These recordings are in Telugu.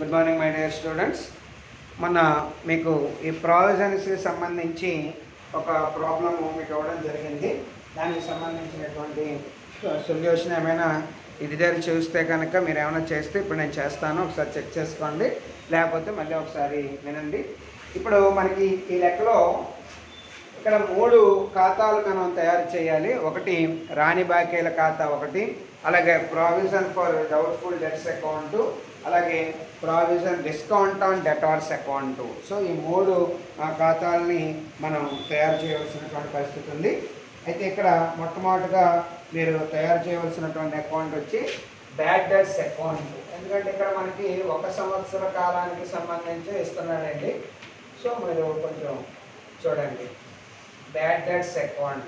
Good morning my dear students మొన్న మీకు ఈ ప్రావిజన్స్కి సంబంధించి ఒక ప్రాబ్లమ్ మీకు ఇవ్వడం జరిగింది దానికి సంబంధించినటువంటి సొల్యూషన్ ఏమైనా ఇది దగ్గర చూస్తే కనుక మీరు ఏమైనా చేస్తే ఇప్పుడు నేను చేస్తాను ఒకసారి చెక్ చేసుకోండి లేకపోతే మళ్ళీ ఒకసారి వినండి ఇప్పుడు మనకి ఈ లెక్కలో ఇక్కడ మూడు ఖాతాలు మనం తయారు చేయాలి ఒకటి రాణి బాకీల ఖాతా ఒకటి అలాగే provision for doubtful debts account అలాగే provision discount on debtors account so ఈ మూడు ఆ, ఖాతాలని మనం తయారు చేయవలసినటువంటి పరిస్థితి ఉంది అయితే ఇక్కడ మొట్టమొదటిగా మీరు తయారు చేయవలసినటువంటి అకౌంట్ వచ్చి బ్యాడ్ డెట్స్ అకౌంట్ ఎందుకంటే ఇక్కడ మనకి ఒక సంవత్సర కాలానికి సంబంధించి ఇస్తున్నాడండి సో మీరు కొంచెం చూడండి బ్యాడ్ డెట్స్ అకౌంట్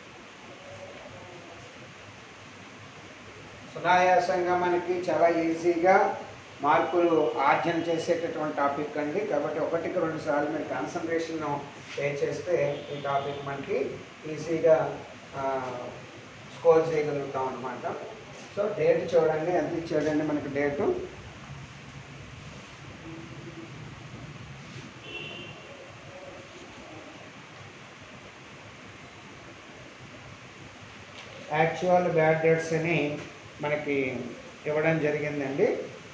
సునాయాసంగా మనకి చాలా ఈజీగా మార్కులు ఆర్జన చేసేటటువంటి టాపిక్ అండి కాబట్టి ఒకటికి రెండు సార్లు మీరు కాన్సన్ట్రేషన్ పే చేస్తే ఈ టాపిక్ మనకి ఈజీగా స్కోర్ చేయగలుగుతాం అనమాట సో డేట్ చూడండి ఎంత ఇచ్చాడండి మనకి డేటు యాక్చువల్ బ్యాడ్ డేట్స్ అని మనకి ఇవ్వడం జరిగిందండి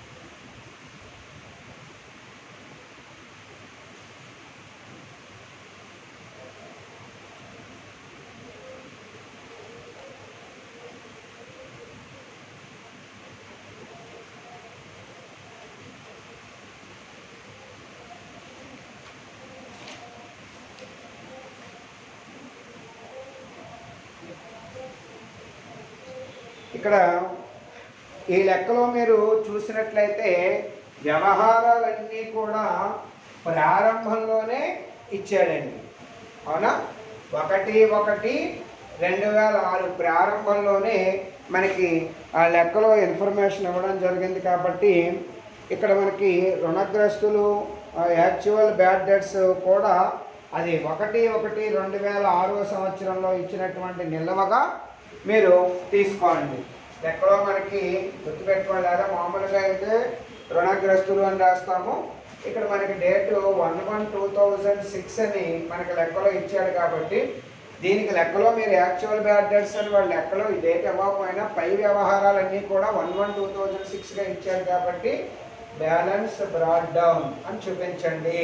ఇక్కడ ఈ లెక్కలో మీరు చూసినట్లయితే వ్యవహారాలన్నీ కూడా ప్రారంభంలోనే ఇచ్చాడండి అవునా ఒకటి ఒకటి రెండు వేల ఆరు ప్రారంభంలోనే మనకి ఆ లెక్కలో ఇన్ఫర్మేషన్ ఇవ్వడం జరిగింది కాబట్టి ఇక్కడ మనకి రుణగ్రస్తులు యాక్చువల్ బ్యాడ్ డెట్స్ కూడా అది ఒకటి ఒకటి రెండు వేల ఆరో సంవత్సరంలో ఇచ్చినటువంటి నిల్వగా మీరు తీసుకోండి లెక్కలో మనకి గుర్తుపెట్టుకోండి లేదా మామూలుగా అయితే రుణగ్రస్తులు అని రాస్తాము ఇక్కడ మనకి date one one two thousand six అని మనకి లెక్కలో ఇచ్చాడు కాబట్టి దీనికి లెక్కలో మీరు యాక్చువల్ బ్యాడ్ డేట్స్ అని వాళ్ళ లెక్కలో ఈ డేట్ ఇవ్వకపోయినా పై వ్యవహారాలన్నీ కూడా వన్ వన్ టూ థౌజండ్ సిక్స్గా ఇచ్చాడు కాబట్టి బ్యాలెన్స్ బ్రాడ్ డౌన్ అని చూపించండి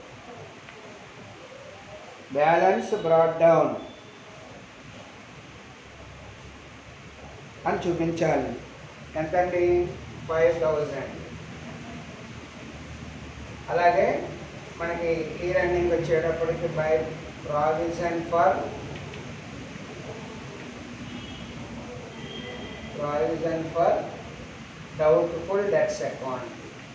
బ్యాలెన్స్ బ్రాడ్ డౌన్ అని చూపించాలి ఎంతండి ఫైవ్ థౌజండ్ అలాగే మనకి ఈ రన్నింగ్ వచ్చేటప్పటికి by provision for provision for doubtful debts account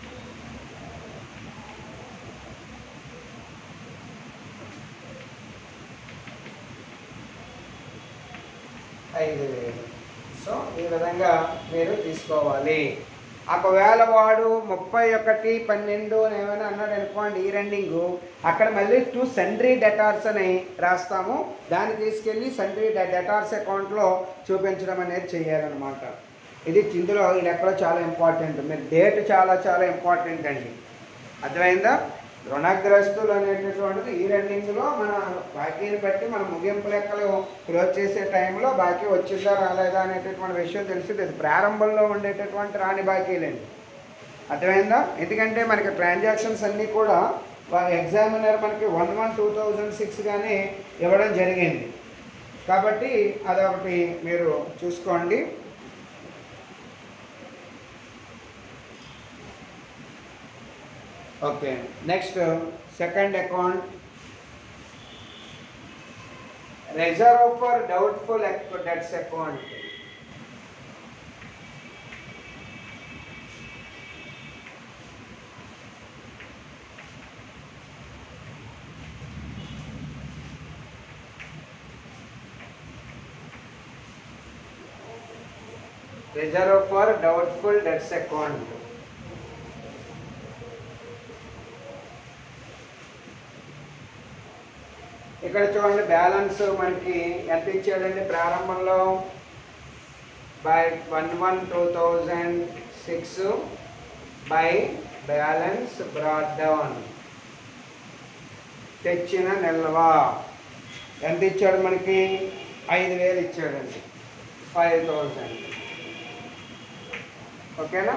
ఐదు వేలు సో ఈ విధంగా మీరు తీసుకోవాలి ఒకవేళ వాడు ముప్పై ఒకటి పన్నెండు అని ఏమైనా అన్నాడు అనుకోండి ఈ రెండింగ్ అక్కడ మళ్ళీ టూ సండ్రీ డెటార్స్ అని రాస్తాము దాన్ని తీసుకెళ్ళి సండ్రీ డెటార్స్ అకౌంట్లో చూపించడం అనేది చేయాలన్నమాట ఇది ఇందులో ఈ లెక్కలో చాలా ఇంపార్టెంట్ మీరు డేట్ చాలా చాలా ఇంపార్టెంట్ అండి అర్థమైందా రుణగ్రస్తులు అనేటటువంటిది ఈ రెండింగ్లో మన బాకీని బట్టి మన ముగింపు లెక్కలు క్లోజ్ చేసే టైంలో బాకీ వచ్చిందా రాలేదా అనేటటువంటి విషయం తెలిసింది అది ప్రారంభంలో ఉండేటటువంటి రాని బాకీలండి అర్థమైందా ఎందుకంటే మనకి ట్రాన్సాక్షన్స్ అన్నీ కూడా ఎగ్జామినర్ మనకి one one two thousand six గానే ఇవ్వడం జరిగింది కాబట్టి అదొకటి మీరు చూసుకోండి okay next second account reserve for doubtful debts account reserve for doubtful debts account ఇక్కడ చూడండి బ్యాలెన్స్ మనకి ఎంత ఇచ్చాడండి ప్రారంభంలో by one one two thousand six by balance brought down తెచ్చిన నిల్వ ఎంత ఇచ్చాడు మనకి ఐదు వేలు ఇచ్చాడండి ఫైవ్ థౌజండ్ ఓకేనా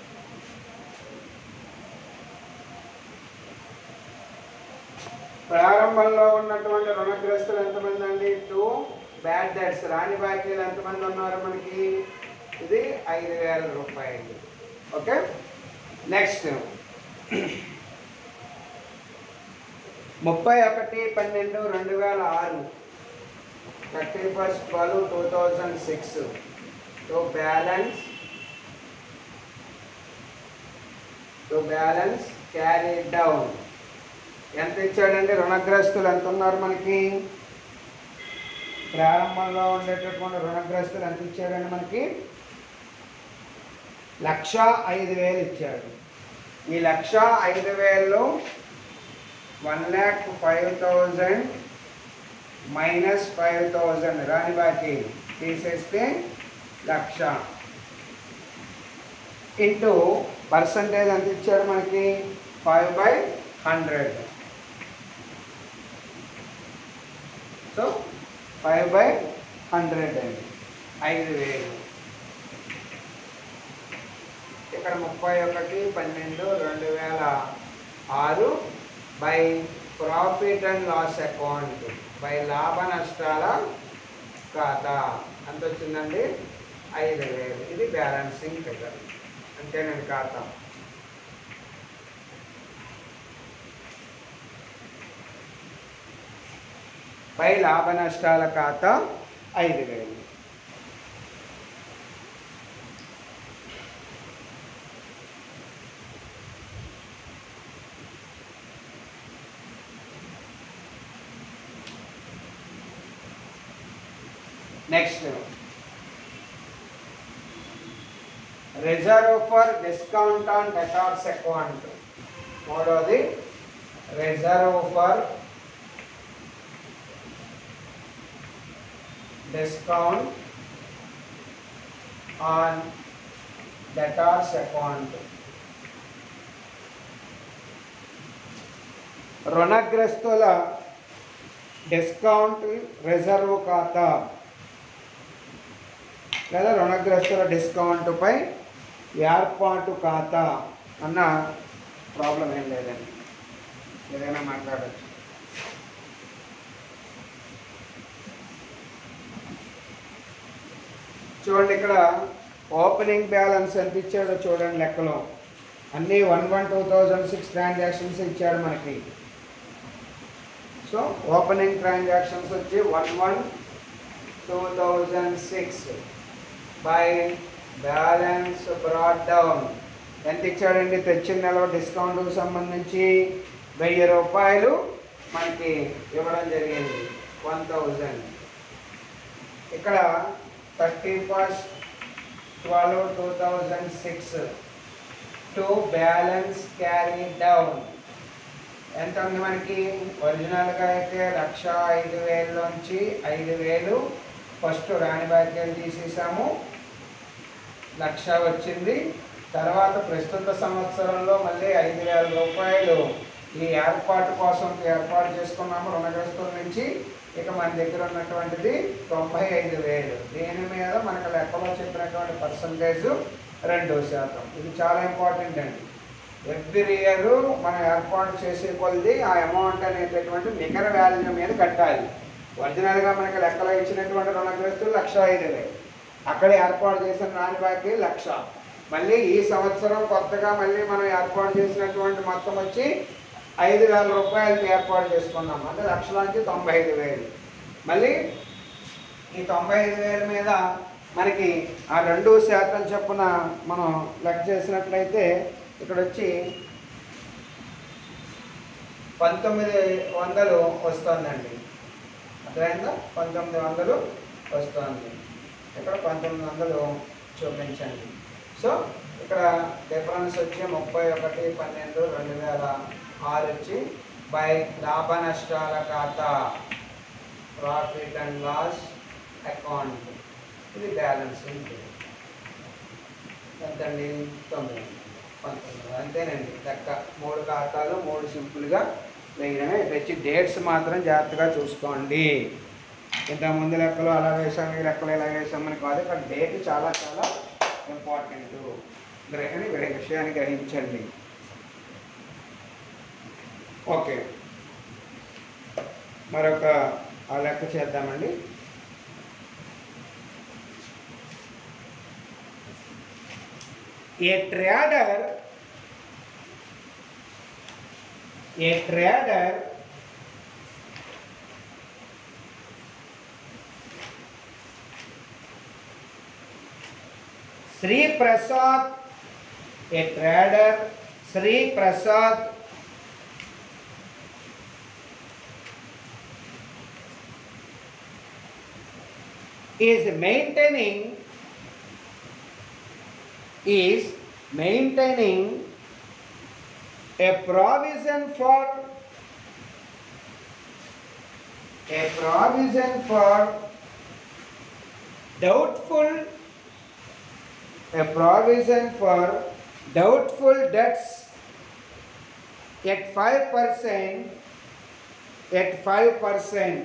ప్రారంభంలో ఉన్నటువంటి రుణగ్రస్తులు ఎంతమంది అండి టూ బ్యాడ్ డెట్స్ రాని బాకీలు ఎంతమంది ఉన్నారు మనకి ఇది ఐదు వేల రూపాయలు ఓకే నెక్స్ట్ ముప్పై ఒకటి పన్నెండు రెండు వేల ఆరు thirty first twelve two thousand six to balance to balance carry down ఎంత ఇచ్చాడండి రుణగ్రస్తులు ఎంత ఉన్నారు మనకి ప్రారంభంలో ఉండేటటువంటి రుణగ్రస్తులు ఎంత ఇచ్చాడండి మనకి లక్ష ఐదు వేలు ఇచ్చాడు ఈ లక్ష ఐదు వేలు one lakh five thousand minus five thousand రాని బాకీ తీసేస్తే లక్ష ఇంటూ పర్సంటేజ్ ఎంత ఇచ్చాడు మనకి five by hundred so five by hundred అండి ఐదు వేలు ఇక్కడ ముప్పై ఒకటి పన్నెండు రెండు వేల ఆరు by profit and loss account by లాభ నష్టాల ఖాతా ఎంత వచ్చిందండి ఐదు వేలు ఇది బ్యాలెన్సింగ్ ఫిగర్ అంతేనండి ఖాతా పై లాభ నష్టాల ఖాతా ఐదు వేలు next reserve for discount on debtors account మూడోది reserve for discount on debtors account రుణగ్రస్తుల డిస్కౌంట్ రిజర్వ్ ఖాతా లేదా రుణగ్రస్తుల డిస్కౌంట్పై ఏర్పాటు ఖాతా అన్న ప్రాబ్లం ఏం లేదండి ఏదైనా మాట్లాడచ్చు చూడండి ఇక్కడ ఓపెనింగ్ బ్యాలెన్స్ ఎంత ఇచ్చాడో చూడండి లెక్కలో అన్నీ one one two thousand six transactions ఇచ్చాడు మనకి సో ఓపెనింగ్ ట్రాన్సాక్షన్స్ వచ్చి one one two thousand six by balance brought down ఎంత ఇచ్చాడండి తెచ్చిన నెల డిస్కౌంట్కి సంబంధించి వెయ్యి రూపాయలు మనకి ఇవ్వడం జరిగింది వన్ థౌజండ్ ఇక్కడ thirty first twelve two thousand six to balance carry down ఎంత ఉంది మనకి ఒరిజినల్గా అయితే లక్ష ఐదు వేలలోంచి ఐదు వేలు ఫస్ట్ రాణి బాధ్యతలు తీసేసాము లక్ష వచ్చింది తర్వాత ప్రస్తుత సంవత్సరంలో మళ్ళీ ఐదు వేల రూపాయలు ఈ ఏర్పాటు కోసం ఏర్పాటు చేసుకున్నాము రుణగ్రస్తుల నుంచి ఇక మన దగ్గర ఉన్నటువంటిది తొంభై ఐదు వేలు దీని మీద మనకు లెక్కలో చెప్పినటువంటి పర్సంటేజ్ రెండు శాతం ఇది చాలా ఇంపార్టెంట్ అండి ఎవ్రీ ఇయర్ మనం ఏర్పాటు చేసే కొలది ఆ అమౌంట్ అనేటటువంటి నికర వాల్యూ మీద కట్టాలి ఒరిజినల్గా మనకి లెక్కలో ఇచ్చినటువంటి రుణగ్రస్తులు లక్ష ఐదు వేలు అక్కడ ఏర్పాటు చేసిన రాని బాకీ లక్ష మళ్ళీ ఈ సంవత్సరం కొత్తగా మళ్ళీ మనం ఏర్పాటు చేసినటువంటి మొత్తం వచ్చి ఐదు వేల రూపాయలకి ఏర్పాటు చేసుకున్నాం అంటే లక్షలోంచి తొంభై ఐదు వేలు మళ్ళీ ఈ తొంభై ఐదు వేల మీద మనకి ఆ రెండు శాతం చొప్పున మనం లెక్క చేసినట్లయితే ఇక్కడ వచ్చి పంతొమ్మిది వందలు వస్తుందండి అర్థమైందా పంతొమ్మిది వందలు వస్తుంది ఇక్కడ పంతొమ్మిది వందలు చూపించండి సో ఇక్కడ డిఫరెన్స్ వచ్చి ముప్పై ఒకటి పన్నెండు రెండు వేల ఆరు వచ్చి బై లాభ నష్టాల ఖాతా ప్రాఫిట్ అండ్ లాస్ అకౌంట్ ఇది బ్యాలెన్స్ ఎంతండి తొమ్మిది పంతొమ్మిది అంతేనండి చక్క మూడు ఖాతాలు మూడు సింపుల్గా వేయడమే తెచ్చి డేట్స్ మాత్రం జాగ్రత్తగా చూసుకోండి ఇంత ముందు లెక్కలు అలా వేసాం ఈ లెక్కలు ఇలా వేసామని కాదు ఇక్కడ డేట్ చాలా చాలా ఇంపార్టెంట్ గ్రహణి గ్రహ విషయాన్ని గ్రహించండి ఓకే మరొక ఆ లెక్క చేద్దామండి a trader a trader Sri Prasad a trader Sri Prasad is maintaining is maintaining a provision for a provision for doubtful a provision for doubtful debts at 5% at 5%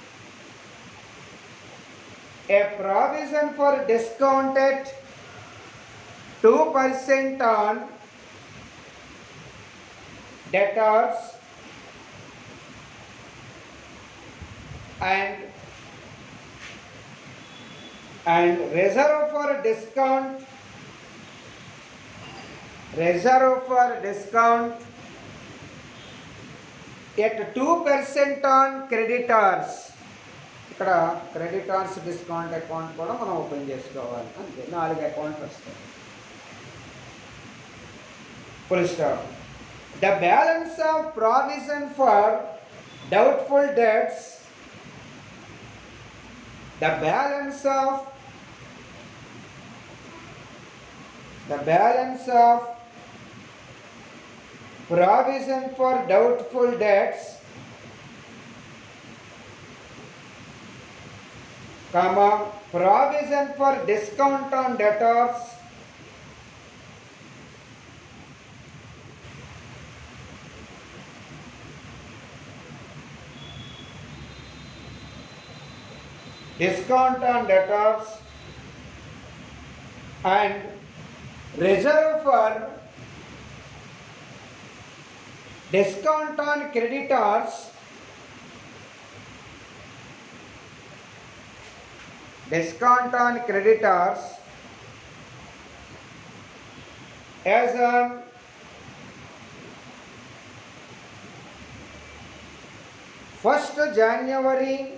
a provision for discounted 2% on debtors and and reserve for discount reserve for discount at 2% on creditors ఇక్కడ క్రెడిటార్స్ డిస్కౌంట్ అకౌంట్ కూడా మనం ఓపెన్ చేసుకోవాలి అంతే నాలుగు అకౌంట్లు వస్తాయి full stop. The balance of provision for doubtful debts, the balance of the balance of provision for doubtful debts, comma provision for discount on debtors discount on debtors and reserve for discount on creditors discount on creditors as on first January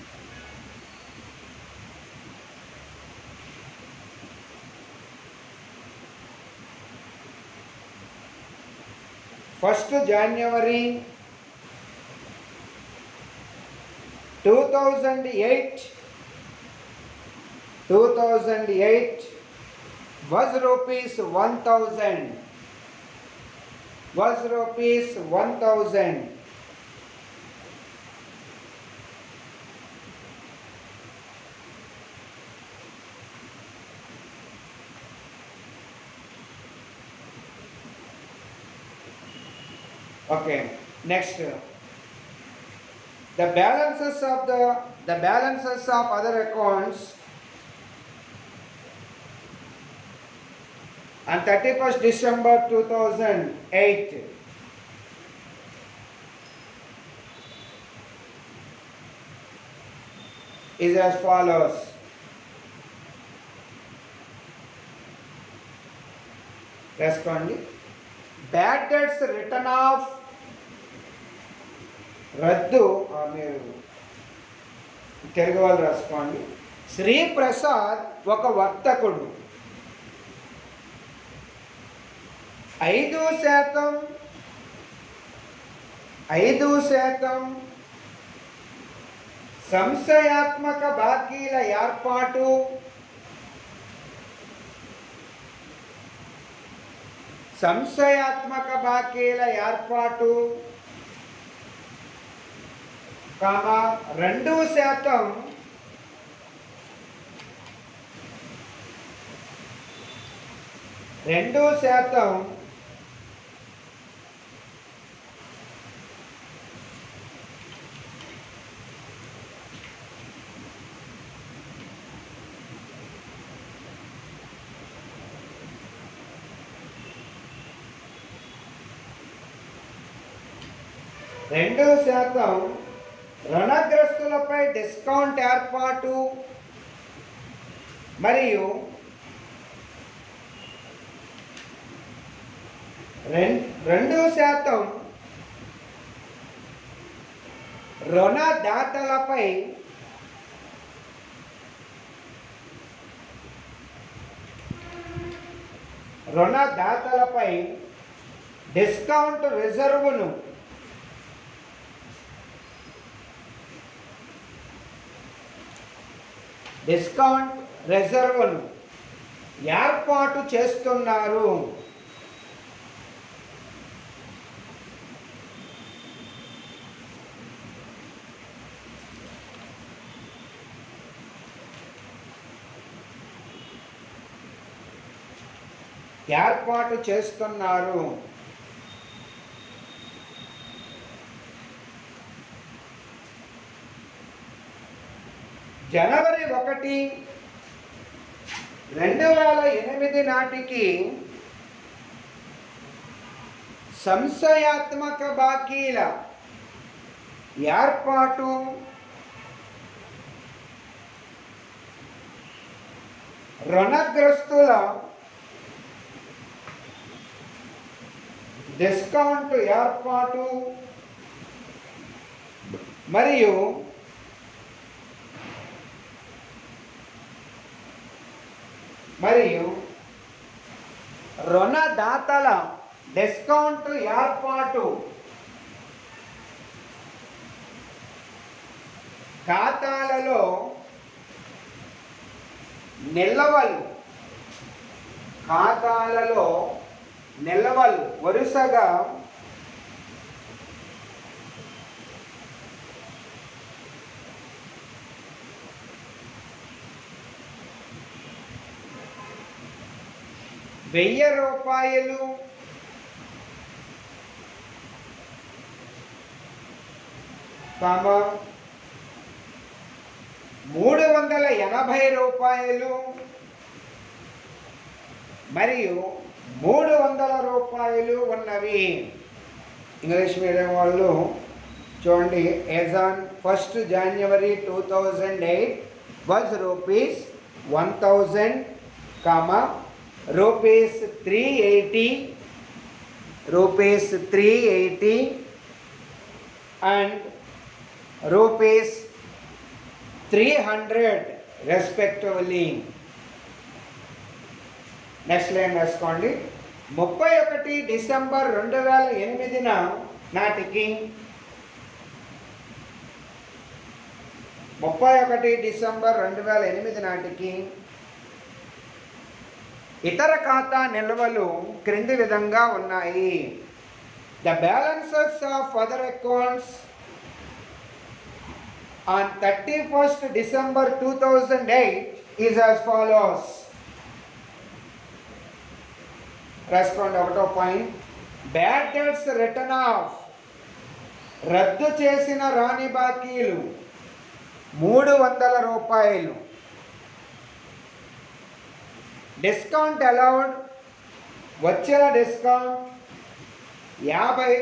first January two thousand eight two thousand eight was rupees 1000 was rupees 1000 okay next the balances of the the balances of other accounts on 31st December 2008 is as follows. రాసుకోండి బ్యాడ్ డెట్స్ రిటర్న్ ఆఫ్ రద్దు ఆ, మీరు తెలుగు వాళ్ళు రాసుకోండి శ్రీ ప్రసాద్ ఒక వర్తకుడు ఐదు శాతం ఐదు శాతం సంశయాత్మక బాకీల ఏర్పాటు సంశయాత్మక బాకీల ఏర్పాటు కామా రెండు శాతం రెండు శాతం రెండు శాతం రుణగ్రస్తులపై డిస్కౌంట్ ఏర్పాటు మరియు రెం- రెండు శాతం రుణదాతలపై రుణదాతలపై డిస్కౌంట్ రిజర్వును డిస్కౌంట్ రిజర్వును ఏర్పాటు చేస్తున్నారు ఏర్పాటు చేస్తున్నారు జనవరి ఒకటి రెండు వేల ఎనిమిది నాటికి సంశయాత్మక బాకీల ఏర్పాటు రుణగ్రస్తుల డిస్కౌంట్ ఏర్పాటు మరియు మరియు రుణదాతల డిస్కౌంట్ ఏర్పాటు ఖాతాలలో నిల్వలు ఖాతాలలో నిల్వలు వరుసగా వెయ్యి రూపాయలు కామ మూడు వందల ఎనభై రూపాయలు మరియు మూడు వందల రూపాయలు ఉన్నవి ఇంగ్లీష్ మీడియం వాళ్ళు చూడండి as on first January two thousand eight was rupees one thousand comma rupees three eighty rupees three eighty and rupees three hundred respectively next line రాసుకోండి ముప్పై ఒకటి డిసెంబర్ రెండు వేల ఎనిమిదిన నాటికి ముప్పై ఒకటి డిసెంబర్ రెండు వేల ఎనిమిది నాటికి ఇతర ఖాతా నిల్వలు క్రింది విధంగా ఉన్నాయి the balances of other accounts on thirty first December two thousand eight is as follows రాసుకోండి ఒకటో point bad debts written off రద్దు చేసిన రాని బాకీలు మూడు వందల రూపాయలు డిస్కౌంట్ అలౌడ్ వచ్చిన డిస్కౌంట్ యాభై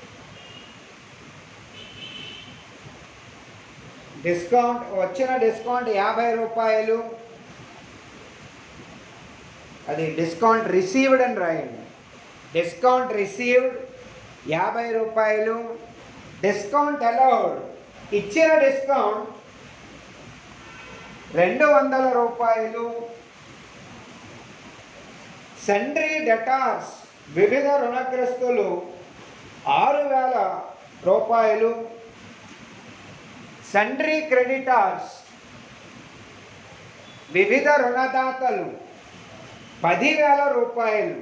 డిస్కౌంట్ వచ్చిన డిస్కౌంట్ యాభై రూపాయలు అది డిస్కౌంట్ రిసీవ్డ్ అని రాయండి డిస్కౌంట్ రిసీవ్డ్ యాభై రూపాయలు డిస్కౌంట్ అలౌడ్ ఇచ్చిన డిస్కౌంట్ రెండు వందల రూపాయలు సెండ్రీ డెటార్స్ వివిధ రుణగ్రస్తులు ఆరు వేల రూపాయలు సండ్రీ క్రెడిటార్స్ వివిధ రుణదాతలు పదివేల రూపాయలు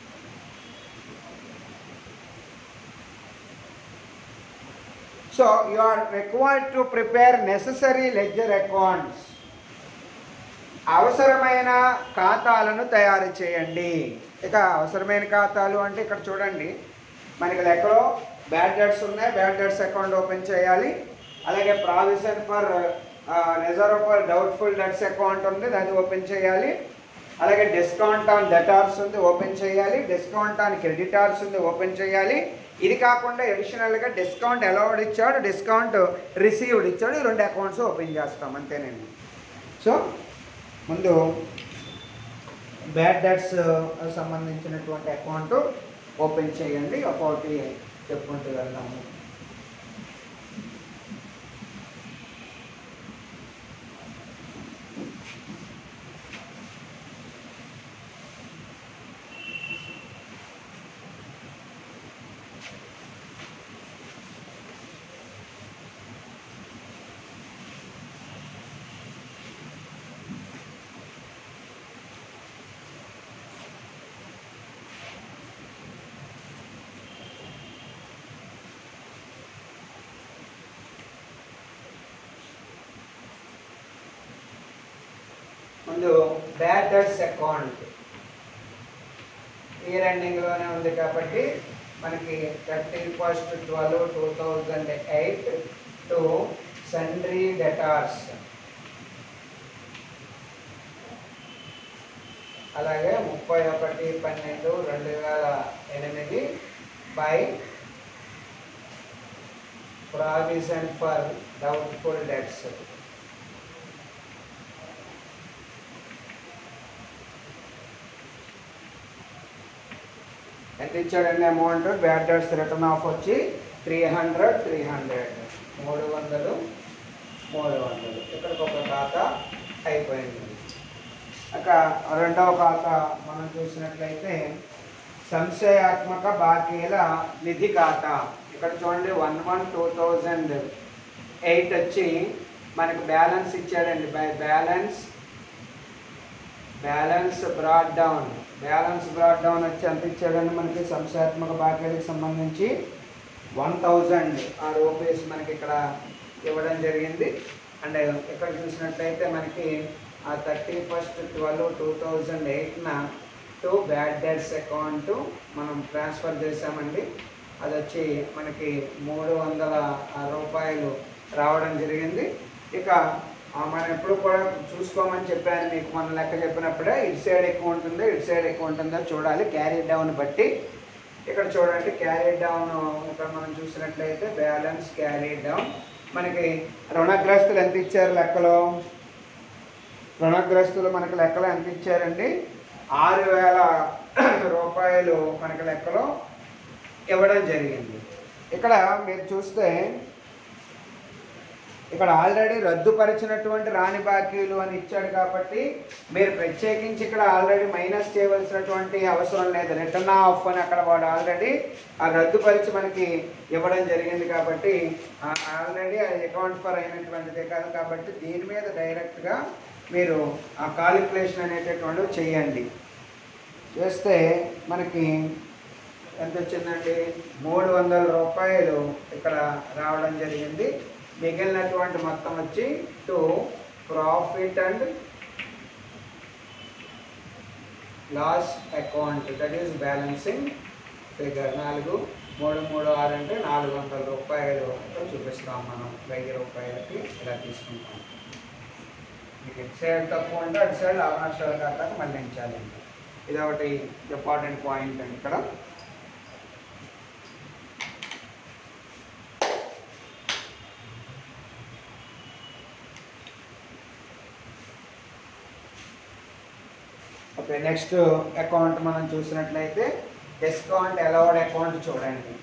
so you are required to prepare necessary ledger accounts అవసరమైన ఖాతాలను తయారు చేయండి ఇక అవసరమైన ఖాతాలు అంటే ఇక్కడ చూడండి మనకి లెక్కలో బ్యాడ్ డెట్స్ ఉన్నాయి బ్యాడ్ డెట్స్ అకౌంట్ ఓపెన్ చేయాలి అలాగే provision for reserve for doubtful debts account ఉంది అది ఓపెన్ చేయాలి అలాగే డిస్కౌంట్ ఆన్ డెటార్స్ ఉంది ఓపెన్ చేయాలి డిస్కౌంట్ ఆన్ క్రెడిటార్స్ ఉంది ఓపెన్ చేయాలి ఇది కాకుండా అడిషనల్గా డిస్కౌంట్ అలౌడ్ ఇచ్చాడు డిస్కౌంట్ రిసీవ్డ్ ఇచ్చాడు ఈ రెండు అకౌంట్స్ ఓపెన్ చేస్తాం అంతేనండి సో ముందు బ్యాడ్ డెట్స్ సంబంధించినటువంటి అకౌంట్ ఓపెన్ చేయండి ఒక్కొక్కటి చెప్పుకుంటూ వెళ్దాము ముందు బ్యాడ్ డెట్స్ అకౌంట్ ఇయర్ ఎండింగ్లోనే ఉంది కాబట్టి మనకి thirty first twelve two thousand eight to sundry debtors అలాగే ముప్పై ఒకటి పన్నెండు రెండు వేల ఎనిమిది by provision for doubtful debts ఎంత ఇచ్చాడండి amount bad debts written off వచ్చి త్రీ హండ్రెడ్ త్రీ హండ్రెడ్ మూడు వందలు మూడు వందలు ఇక్కడికి ఒక ఖాతా అయిపోయింది ఇక రెండవ ఖాతా మనం చూసినట్లయితే సంశయాత్మక బాకీల నిధి ఖాతా ఇక్కడ చూడండి one one two thousand eight వచ్చి మనకు బ్యాలెన్స్ ఇచ్చాడండి by balance balance brought down balance brought down వచ్చి ఎంత ఇచ్చాడండి మనకి సంశయాత్మక బాకీలకు సంబంధించి వన్ థౌజండ్ ఆ రూపీస్ మనకి ఇక్కడ ఇవ్వడం జరిగింది అండ్ ఇక్కడ చూసినట్లయితే మనకి ఆ thirty first twelve two thousand ఎయిట్న టు బ్యాడ్ డెట్స్ అకౌంట్ మనం ట్రాన్స్ఫర్ చేసామండి అది వచ్చి మనకి మూడు వందల రూపాయలు రావడం జరిగింది ఇక ఆ, మనం ఎప్పుడు కూడా చూసుకోమని చెప్పాను మీకు మన లెక్క చెప్పినప్పుడే ఇటు సైడ్ ఎక్కువ ఉంటుందో ఇటు సైడ్ ఎక్కువ ఉంటుందో చూడాలి క్యారీ డౌన్ బట్టి ఇక్కడ చూడండి క్యారీ డౌన్ ఇక్కడ మనం చూసినట్లయితే బ్యాలెన్స్ క్యారీ డౌన్ మనకి రుణగ్రస్తులు ఎంత ఇచ్చారు లెక్కలో రుణగ్రస్తులు మనకి లెక్కలో ఎంత ఇచ్చారండి ఆరు వేల రూపాయలు మనకి లెక్కలో ఇవ్వడం జరిగింది ఇక్కడ మీరు చూస్తే ఇక్కడ ఆల్రెడీ రద్దుపరిచినటువంటి రాని బాకీలు అని ఇచ్చాడు కాబట్టి మీరు ప్రత్యేకించి ఇక్కడ ఆల్రెడీ మైనస్ చేయవలసినటువంటి అవసరం లేదు రిటర్న్ ఆఫ్ అని అక్కడ వాడు ఆల్రెడీ ఆ రద్దుపరిచి మనకి ఇవ్వడం జరిగింది కాబట్టి ఆల్రెడీ అది అకౌంట్ ఫర్ అయినటువంటిదే కాదు కాబట్టి దీని మీద డైరెక్ట్గా మీరు ఆ కాలిక్యులేషన్ అనేటటువంటివి చేయండి చేస్తే మనకి ఎంత వచ్చిందండి మూడు వందల రూపాయలు ఇక్కడ రావడం జరిగింది మిగిలినటువంటి మొత్తం వచ్చి to profit and loss account that is balancing figure నాలుగు మూడు మూడు ఆరు అంటే నాలుగు వందల రూపాయలు ఇక్కడ చూపిస్తాం మనం వెయ్యి రూపాయలకి ఇలా తీసుకుంటాం మీకు ఇటు సైడ్ తక్కువ అంటే అటు సైడ్ అవనక్షరాల ఖాతాకు మళ్ళించాలి ఇది ఒకటి ఇంపార్టెంట్ పాయింట్ అండి ఇక్కడ ఓకే నెక్స్ట్ అకౌంట్ మనం చూసినట్లయితే డిస్కౌంట్ అలౌడ్ అకౌంట్ చూడండి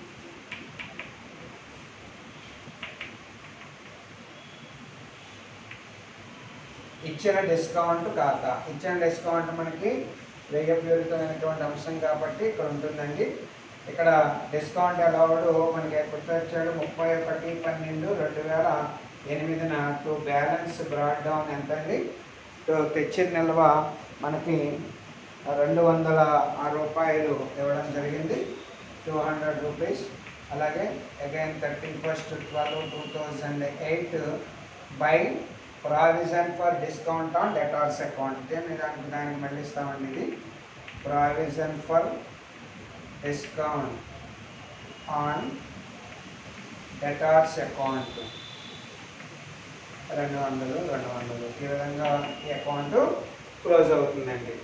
ఇచ్చిన డిస్కౌంట్ ఖాతా ఇచ్చిన డిస్కౌంట్ మనకి వ్యయపూరితమైనటువంటి అంశం కాబట్టి ఇక్కడ ఉంటుందండి ఇక్కడ డిస్కౌంట్ అలౌడ్ మనకి గుర్తొచ్చాడు ముప్పై ఒకటి పన్నెండు రెండు వేల ఎనిమిదిన టు బ్యాలెన్స్ బ్రాడ్ డౌన్ ఎంతండి టు తెచ్చిన నిల్వ మనకి రెండు వందల ఆ రూపాయలు ఇవ్వడం జరిగింది టూ హండ్రెడ్ రూపీస్ అలాగే again thirty first twelve two thousand eight by provision for discount on debtors account దీన్ని దానికి దానికి మళ్ళీ ఇస్తామండి ఇది provision for discount on debtors account రెండు వందలు రెండు వందలు ఈ విధంగా ఈ అకౌంట్ క్లోజ్ అవుతుందండి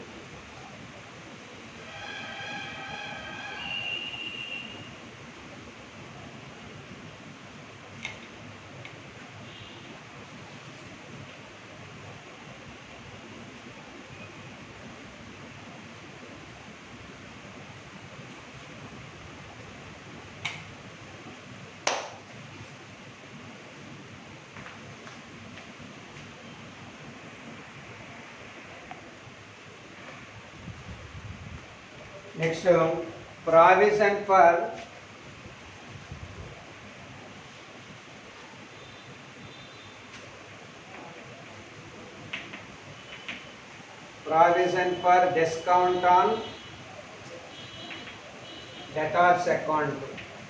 next provision for provision for discount on debtors account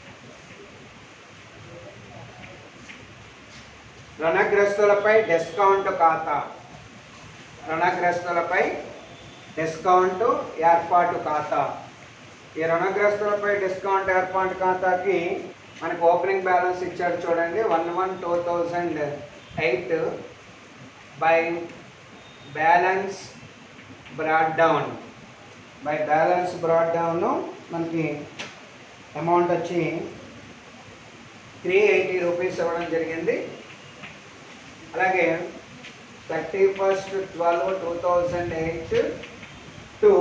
రుణగ్రస్తులపై డిస్కౌంట్ ఖాతా రుణగ్రస్తులపై డిస్కౌంట్ ఏర్పాటు ఖాతా ఈ రుణగ్రస్తులపై డిస్కౌంట్ ఏర్పాటు ఖాతాకి మనకు ఓపెనింగ్ బ్యాలెన్స్ ఇచ్చాడు చూడండి one one two thousand eight by balance brought down by balance brought down మనకి అమౌంట్ వచ్చి త్రీ ఎయిటీ రూపీస్ ఇవ్వడం జరిగింది అలాగే thirty first twelve two thousand eight to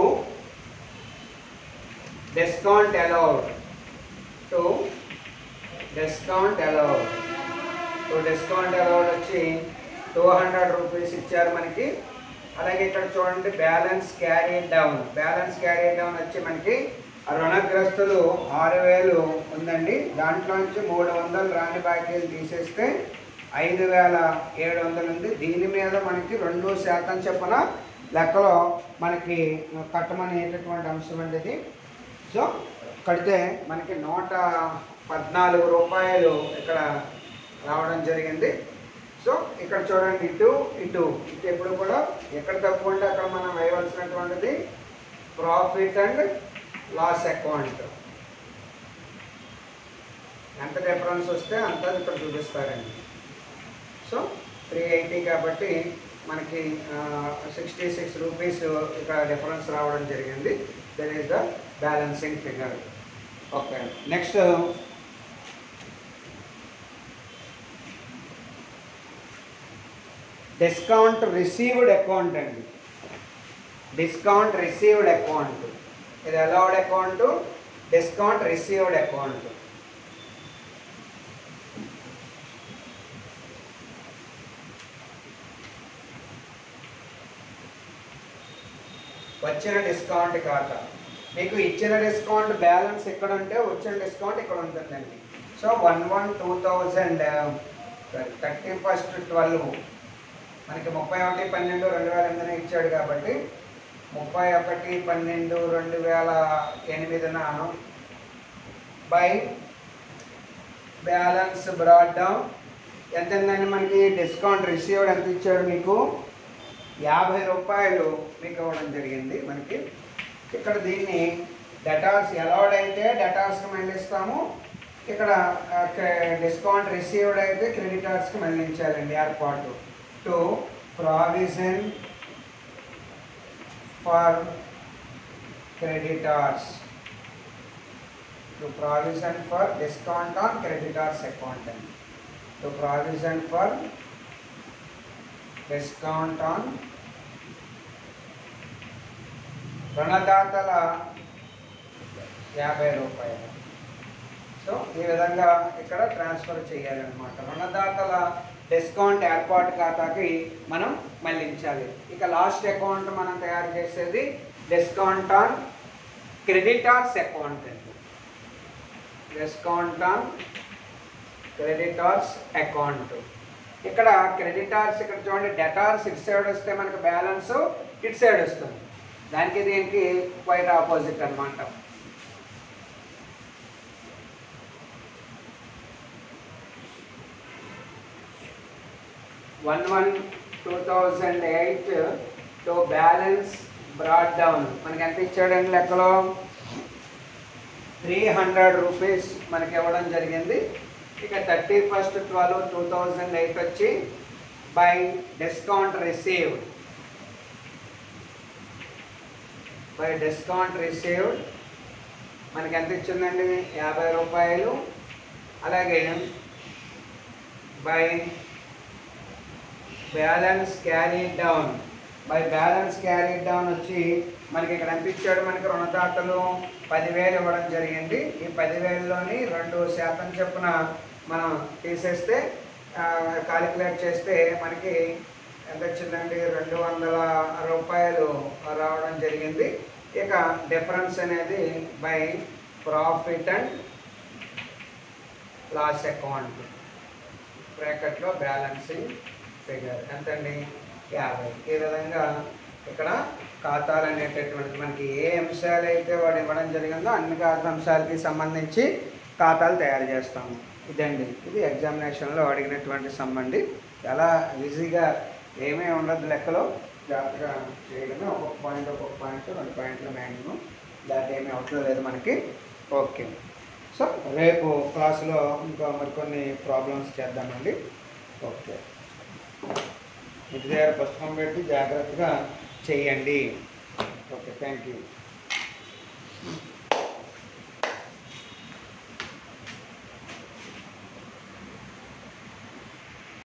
discount allowed to discount allowed to discount allowed వచ్చి టూ హండ్రెడ్ రూపీస్ ఇచ్చారు మనకి అలాగే ఇక్కడ చూడండి balance carry down balance carry down వచ్చి మనకి ఆ రుణగ్రస్తులు ఆరు వేలు ఉందండి దాంట్లో నుంచి మూడు వందలు రాని బాకీలు తీసేస్తే ఐదు వేల ఏడు వందలు ఉంది దీని మీద మనకి రెండు శాతం చొప్పున లెక్కలో మనకి కట్టమనేటటువంటి అంశం అండి ఇది సో కడితే మనకి నూట పద్నాలుగు రూపాయలు ఇక్కడ రావడం జరిగింది సో ఇక్కడ చూడండి ఇటు ఇటు ఇటు ఎప్పుడు కూడా ఎక్కడ తప్పు ఉంటే అక్కడ మనం వేయవలసినటువంటిది ప్రాఫిట్ అండ్ లాస్ అకౌంట్ ఎంత డిఫరెన్స్ వస్తే అంత ఇక్కడ చూపిస్తారండి సో త్రీ ఎయిటీ కాబట్టి మనకి సిక్స్టీ సిక్స్ రూపీస్ ఇక్కడ డిఫరెన్స్ రావడం జరిగింది that is the balancing figure okay next discount received account అండి డిస్కౌంట్ రిసీవ్డ్ అకౌంట్ ఇది allowed account discount received account వచ్చిన డిస్కౌంట్ ఖాతా మీకు ఇచ్చిన డిస్కౌంట్ బ్యాలెన్స్ ఇక్కడ ఉంటే వచ్చిన డిస్కౌంట్ ఇక్కడ ఉంటుందండి so one one two thousand thirty first twelve మనకి ముప్పై ఒకటి పన్నెండు రెండు వేల ఎనిమిదిన ఇచ్చాడు కాబట్టి ముప్పై ఒకటి పన్నెండు రెండు వేల ఎనిమిదిన బై బ్యాలెన్స్ బ్రాడ్ డౌన్ ఎంత ఉందండి మనకి డిస్కౌంట్ రిసీవ్డ్ ఎంత ఇచ్చాడు మీకు యాభై రూపాయలు మీకు ఇవ్వడం జరిగింది మనకి ఇక్కడ దీన్ని డెటాల్స్ అలౌడ్ అయితే డెటాల్స్కి మళ్ళిస్తాము ఇక్కడ డిస్కౌంట్ రిసీవ్డ్ అయితే క్రెడిటార్స్కి మళ్ళించాలండి ఏర్పాటు to provision for creditors to provision for discount on creditors account అండి to provision for discount on రుణదాతల యాభై రూపాయలు సో ఈ విధంగా ఇక్కడ ట్రాన్స్ఫర్ చేయాలన్నమాట రుణదాతల డిస్కౌంట్ ఏర్పాటు ఖాతాకి మనం మళ్ళించాలి ఇక లాస్ట్ అకౌంట్ మనం తయారు చేసేది డిస్కౌంట్ ఆన్ క్రెడిటార్స్ అకౌంట్ అండి డిస్కౌంట్ ఆన్ క్రెడిటార్స్ అకౌంట్ ఇక్కడ క్రెడిటార్స్ ఇక్కడ చూడండి డెటార్స్ ఇటు సైడ్ వస్తే మనకు బ్యాలెన్స్ ఇటు సైడ్ వస్తుంది దానికి దీనికి క్వైట్ ఆపోజిట్ అనమాట one one two thousand eight to balance brought down మనకి ఎంత ఇచ్చాడండి లెక్కలో త్రీ హండ్రెడ్ రూపీస్ మనకి ఇవ్వడం జరిగింది ఇక thirty first twelve two thousand eight వచ్చి by discount received by discount received మనకి ఎంత ఇచ్చిందండి యాభై రూపాయలు అలాగే by balance carry down by balance carry down వచ్చి మనకి ఇక్కడ అనిపించాడు మనకి రుణదాతలు పదివేలు ఇవ్వడం జరిగింది ఈ పదివేలలోని రెండు శాతం చొప్పున మనం తీసేస్తే కాలిక్యులేట్ చేస్తే మనకి ఎంత వచ్చిందండి రెండు వందల రూపాయలు రావడం జరిగింది ఇక డిఫరెన్స్ అనేది by profit and loss account బ్రాకెట్లో బ్యాలెన్సింగ్ ఫిగర్ ఎంతండి యాభై ఈ విధంగా ఇక్కడ ఖాతాలు అనేటటువంటిది మనకి ఏ అంశాలు అయితే వాడు ఇవ్వడం జరిగిందో అన్ని ఖాతా అంశాలకి సంబంధించి ఖాతాలు తయారు చేస్తాము ఇదండి ఇది ఎగ్జామినేషన్లో అడిగినటువంటి సంబంధి చాలా ఈజీగా ఏమీ ఉండదు లెక్కలో జాగ్రత్తగా చేయడమే ఒక్కొక్క పాయింట్ ఒక్కొక్క పాయింట్ రెండు పాయింట్లు మ్యాక్సిమం దాంట్లో ఏమీ అవసరం లేదు మనకి ఓకే సో రేపు క్లాసులో ఇంకా మరికొన్ని ప్రాబ్లమ్స్ చేద్దామండి ఓకే ఇంటి దగ్గర పుస్తకం పెట్టి జాగ్రత్తగా చేయండి ఓకే థ్యాంక్ యూ